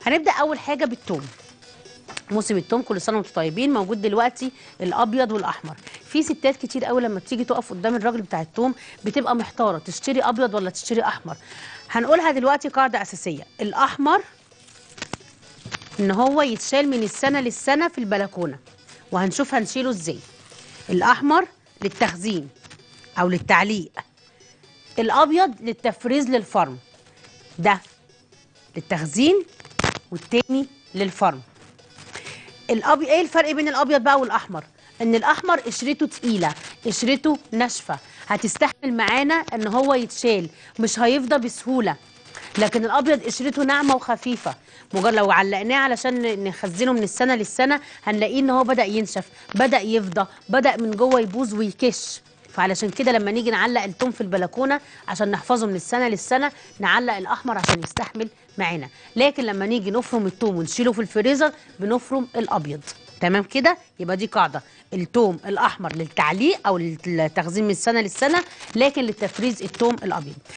هنبدا اول حاجه بالثوم موسم التوم كل سنه وانتم طيبين موجود دلوقتي الابيض والاحمر في ستات كتير قوي لما بتيجي تقف قدام الراجل بتاع التوم بتبقى محتاره تشتري ابيض ولا تشتري احمر هنقولها دلوقتي قاعده اساسيه الاحمر ان هو يتشال من السنه للسنه في البلكونه وهنشوف هنشيله ازاي الاحمر للتخزين او للتعليق الابيض للتفريز للفرم ده للتخزين والتاني للفرم الابيض ايه الفرق بين الابيض بقى والاحمر ان الاحمر قشرته تقيله قشرته ناشفه هتستحمل معانا ان هو يتشال مش هيفضى بسهوله لكن الابيض قشرته ناعمه وخفيفه مجرد لو علقناه علشان نخزنه من السنه للسنه هنلاقيه ان هو بدا ينشف بدا يفضى بدا من جوه يبوظ ويكش فعلشان كده لما نيجي نعلق التوم في البلكونه عشان نحفظه من السنه للسنه نعلق الاحمر عشان يستحمل معانا لكن لما نيجي نفرم التوم ونشيله في الفريزر بنفرم الابيض تمام كده يبقى دي قاعده التوم الاحمر للتعليق او للتخزين من السنه للسنه لكن للتفريز التوم الابيض